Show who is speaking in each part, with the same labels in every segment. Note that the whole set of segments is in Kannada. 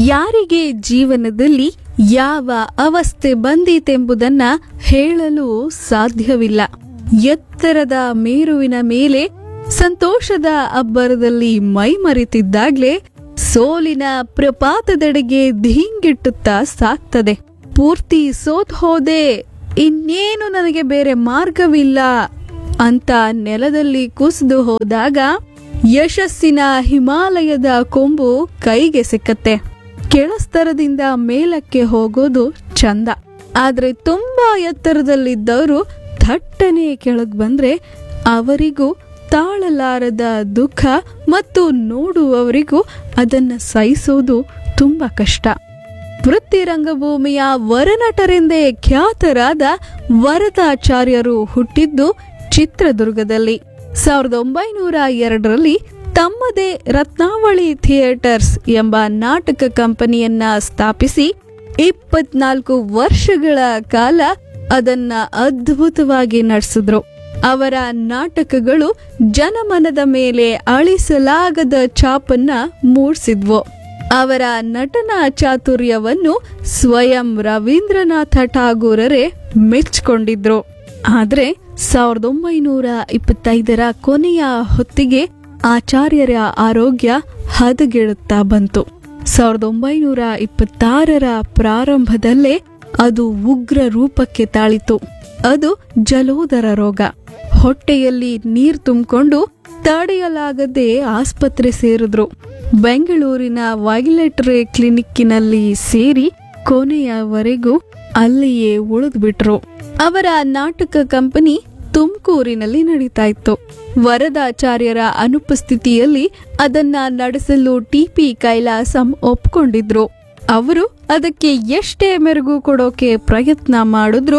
Speaker 1: ಯಾರಿಗೆ ಜೀವನದಲ್ಲಿ ಯಾವ ಅವಸ್ಥೆ ಬಂದೀತೆಂಬುದನ್ನ ಹೇಳಲು ಸಾಧ್ಯವಿಲ್ಲ ಎತ್ತರದ ಮೇರುವಿನ ಮೇಲೆ ಸಂತೋಷದ ಅಬ್ಬರದಲ್ಲಿ ಮೈಮರೆತಿದ್ದಾಗ್ಲೇ ಸೋಲಿನ ಪ್ರಪಾತದೆಡೆಗೆ ಧೀಂಗಿಟ್ಟುತ್ತಾ ಸಾಕ್ತದೆ ಪೂರ್ತಿ ಸೋತ್ ಹೋದೆ ಇನ್ನೇನು ನನಗೆ ಬೇರೆ ಮಾರ್ಗವಿಲ್ಲ ಅಂತ ನೆಲದಲ್ಲಿ ಕುಸಿದು ಹೋದಾಗ ಯಶಸ್ಸಿನ ಹಿಮಾಲಯದ ಕೊಂಬು ಕೈಗೆ ಸಿಕ್ಕತ್ತೆ ಕೆಳಸ್ತರದಿಂದ ಮೇಲಕ್ಕೆ ಹೋಗೋದು ಚಂದ ಆದ್ರೆ ತುಂಬಾ ಎತ್ತರದಲ್ಲಿದ್ದವರು ಥಟ್ಟನೆ ಕೆಳಗ್ ಬಂದ್ರೆ ಅವರಿಗೂ ತಾಳಲಾರದ ದುಃಖ ಮತ್ತು ನೋಡುವವರಿಗೂ ಅದನ್ನ ಸಹಿಸೋದು ತುಂಬಾ ಕಷ್ಟ ವೃತ್ತಿ ರಂಗಭೂಮಿಯ ವರನಟರೆಂದೇ ಖ್ಯಾತರಾದ ವರದಾಚಾರ್ಯರು ಹುಟ್ಟಿದ್ದು ಚಿತ್ರದುರ್ಗದಲ್ಲಿ ಸಾವಿರದ ಒಂಬೈನೂರ ಎರಡರಲ್ಲಿ ತಮ್ಮದೇ ರತ್ನಾವಳಿ ಥಿಯೇಟರ್ಸ್ ಎಂಬ ನಾಟಕ ಕಂಪನಿಯನ್ನ ಸ್ಥಾಪಿಸಿ ಇಪ್ಪತ್ನಾಲ್ಕು ವರ್ಷಗಳ ಕಾಲ ಅದನ್ನ ಅದ್ಭುತವಾಗಿ ನಡೆಸಿದ್ರು ಅವರ ನಾಟಕಗಳು ಜನಮನದ ಮೇಲೆ ಅಳಿಸಲಾಗದ ಛಾಪನ್ನ ಮೂಡಿಸಿದ್ವು ಅವರ ನಟನ ಚಾತುರ್ಯವನ್ನು ಸ್ವಯಂ ರವೀಂದ್ರನಾಥ ಠಾಗೂರರೇ ಮೆಚ್ಚಿಕೊಂಡಿದ್ರು ಆದ್ರೆ ಸಾವಿರದ ಒಂಬೈನೂರ ಇಪ್ಪತ್ತೈದರ ಕೊನೆಯ ಹೊತ್ತಿಗೆ ಆಚಾರ್ಯರ ಆರೋಗ್ಯ ಹದಗೆಡುತ್ತಾ ಬಂತು ಸಾವಿರದ ಒಂಬೈನೂರ ಇಪ್ಪತ್ತಾರರ ಪ್ರಾರಂಭದಲ್ಲೇ ಅದು ಉಗ್ರ ರೂಪಕ್ಕೆ ತಾಳಿತು ಅದು ಜಲೋದರ ರೋಗ ಹೊಟ್ಟೆಯಲ್ಲಿ ನೀರ್ ತುಂಬಿಕೊಂಡು ತಡೆಯಲಾಗದೆ ಆಸ್ಪತ್ರೆ ಸೇರಿದ್ರು ಬೆಂಗಳೂರಿನ ವೈಲೆಟ್ರೆ ಕ್ಲಿನಿಕ್ಕಿನಲ್ಲಿ ಸೇರಿ ಕೊನೆಯವರೆಗೂ ಅಲ್ಲಿಯೇ ಉಳಿದ್ಬಿಟ್ರು ಅವರ ನಾಟಕ ಕಂಪನಿ ತುಮಕೂರಿನಲ್ಲಿ ನಡೀತಾ ಇತ್ತು ವರದಾಚಾರ್ಯರ ಅನುಪಸ್ಥಿತಿಯಲ್ಲಿ ಅದನ್ನ ನಡೆಸಲು ಟಿಪಿ ಕೈಲಾಸಂ ಒಪ್ಕೊಂಡಿದ್ರು ಅವರು ಅದಕ್ಕೆ ಎಷ್ಟೇ ಮೆರುಗು ಕೊಡೋಕೆ ಪ್ರಯತ್ನ ಮಾಡಿದ್ರು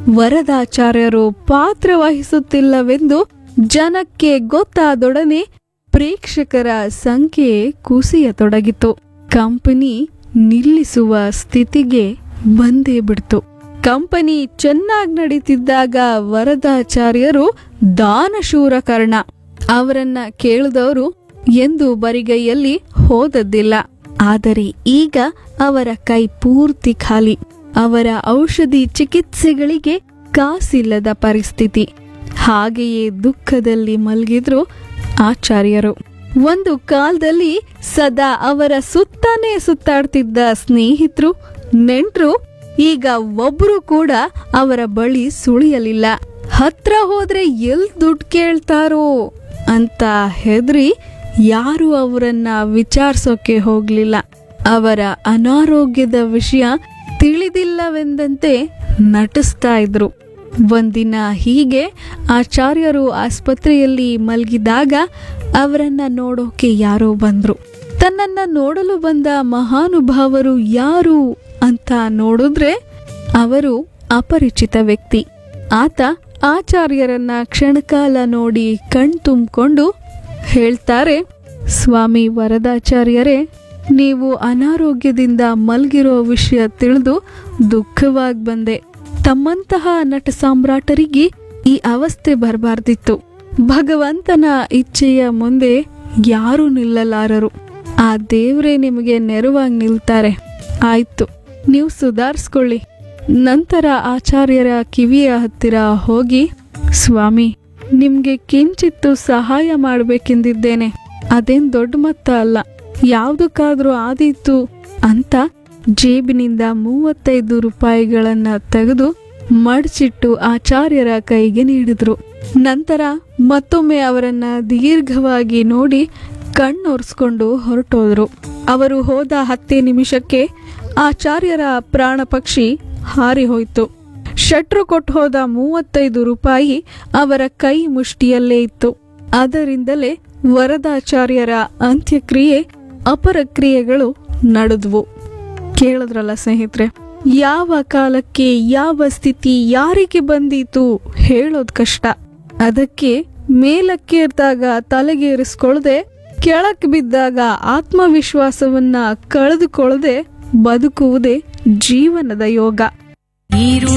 Speaker 1: ವರದಾಚಾರ್ಯರು ಪಾತ್ರ ವಹಿಸುತ್ತಿಲ್ಲವೆಂದು ಜನಕ್ಕೆ ಗೊತ್ತಾದೊಡನೆ ಪ್ರೇಕ್ಷಕರ ಸಂಖ್ಯೆ ಕುಸಿಯತೊಡಗಿತು ಕಂಪನಿ ನಿಲ್ಲಿಸುವ ಸ್ಥಿತಿಗೆ ಬಂದೇ ಬಿಡ್ತು ಕಂಪನಿ ಚೆನ್ನಾಗಿ ನಡೀತಿದ್ದಾಗ ವರದಾಚಾರ್ಯರು ದಾನಶೂರ ಕರ್ಣ ಅವರನ್ನ ಕೇಳಿದವರು ಎಂದು ಬರಿಗೈಯಲ್ಲಿ ಹೋದದ್ದಿಲ್ಲ ಆದರೆ ಈಗ ಅವರ ಕೈ ಪೂರ್ತಿ ಖಾಲಿ ಅವರ ಔಷಧಿ ಚಿಕಿತ್ಸೆಗಳಿಗೆ ಕಾಸಿಲ್ಲದ ಪರಿಸ್ಥಿತಿ ಹಾಗೆಯೇ ದುಃಖದಲ್ಲಿ ಮಲಗಿದ್ರು ಆಚಾರ್ಯರು ಒಂದು ಕಾಲದಲ್ಲಿ ಸದಾ ಅವರ ಸುತ್ತಾನೆ ಸುತ್ತಾಡ್ತಿದ್ದ ಸ್ನೇಹಿತರು ನೆಂಟ್ರು ಈಗ ಒಬ್ರು ಕೂಡ ಅವರ ಬಳಿ ಸುಳಿಯಲಿಲ್ಲ ಹತ್ರ ಹೋದ್ರೆ ಎಲ್ ದುಡ್ಡು ಕೇಳ್ತಾರೋ ಅಂತ ಹೆದರಿ ಯಾರು ಅವರನ್ನ ವಿಚಾರಿಸೋಕೆ ಹೋಗ್ಲಿಲ್ಲ ಅವರ ಅನಾರೋಗ್ಯದ ವಿಷಯ ತಿಳಿದಿಲ್ಲವೆಂದಂತೆ ನಟಿಸ್ತಾ ಇದ್ರು ಒಂದಿನ ಹೀಗೆ ಆಚಾರ್ಯರು ಆಸ್ಪತ್ರೆಯಲ್ಲಿ ಮಲಗಿದಾಗ ಅವರನ್ನ ನೋಡೋಕೆ ಯಾರೋ ಬಂದ್ರು ತನ್ನನ್ನ ನೋಡಲು ಬಂದ ಮಹಾನುಭಾವರು ಯಾರು ಅಂತ ನೋಡಿದ್ರೆ ಅವರು ಅಪರಿಚಿತ ವ್ಯಕ್ತಿ ಆತ ಆಚಾರ್ಯರನ್ನ ಕ್ಷಣಕಾಲ ನೋಡಿ ಕಣ್ ತುಂಬಿಕೊಂಡು ಹೇಳ್ತಾರೆ ಸ್ವಾಮಿ ವರದಾಚಾರ್ಯರೇ ನೀವು ಅನಾರೋಗ್ಯದಿಂದ ಮಲ್ಗಿರೋ ವಿಷಯ ತಿಳಿದು ದುಃಖವಾಗಿ ಬಂದೆ ತಮ್ಮಂತಹ ನಟ ಸಾಮ್ರಾಟರಿಗೆ ಈ ಅವಸ್ಥೆ ಬರಬಾರ್ದಿತ್ತು ಭಗವಂತನ ಇಚ್ಛೆಯ ಮುಂದೆ ಯಾರೂ ನಿಲ್ಲಲಾರರು ಆ ದೇವ್ರೇ ನಿಮಗೆ ನೆರವಾಗಿ ನಿಲ್ತಾರೆ ಆಯ್ತು ನೀವು ಸುಧಾರಿಸ್ಕೊಳ್ಳಿ ನಂತರ ಆಚಾರ್ಯರ ಕಿವಿಯ ಹತ್ತಿರ ಹೋಗಿ ಸ್ವಾಮಿ ನಿಮ್ಗೆ ಕಿಂಚಿತ್ತು ಸಹಾಯ ಮಾಡಬೇಕೆಂದಿದ್ದೇನೆ ಅದೇನ್ ದೊಡ್ಡ ಮೊತ್ತ ಅಲ್ಲ ಯಾವುದಕ್ಕಾದ್ರೂ ಆದೀತು ಅಂತ ಜೇಬಿನಿಂದ ಮೂವತ್ತೈದು ರೂಪಾಯಿಗಳನ್ನ ತೆಗೆದು ಮಡಚಿಟ್ಟು ಆಚಾರ್ಯರ ಕೈಗೆ ನೀಡಿದ್ರು ನಂತರ ಮತ್ತೊಮ್ಮೆ ಅವರನ್ನ ದೀರ್ಘವಾಗಿ ನೋಡಿ ಕಣ್ಣೊರೆಸ್ಕೊಂಡು ಹೊರಟೋದ್ರು ಅವರು ಹೋದ ಹತ್ತೇ ನಿಮಿಷಕ್ಕೆ ಆಚಾರ್ಯರ ಪ್ರಾಣ ಪಕ್ಷಿ ಹಾರಿ ಹೋಯ್ತು ಶಟ್ರು ಕೊಟ್ಟು ಹೋದ ಮೂವತ್ತೈದು ರೂಪಾಯಿ ಅವರ ಕೈ ಮುಷ್ಟಿಯಲ್ಲೇ ಇತ್ತು ಅದರಿಂದಲೇ ವರದಾಚಾರ್ಯರ ಅಂತ್ಯಕ್ರಿಯೆ ಅಪರ ಕ್ರಿಯೆಗಳು ನಡೆದ್ವು ಕೇಳಿದ್ರಲ್ಲ ಸ್ನೇಹಿತರೆ ಯಾವ ಕಾಲಕ್ಕೆ ಯಾವ ಸ್ಥಿತಿ ಯಾರಿಗೆ ಬಂದೀತು ಹೇಳೋದ್ ಕಷ್ಟ ಅದಕ್ಕೆ ಮೇಲಕ್ಕೇರ್ದಾಗ ತಲೆಗೇರಿಸ್ಕೊಳ್ಳದೆ ಕೆಳಕ್ ಬಿದ್ದಾಗ ಆತ್ಮವಿಶ್ವಾಸವನ್ನ ಕಳೆದುಕೊಳ್ಳದೆ ಬದುಕುವುದೇ ಜೀವನದ ಯೋಗ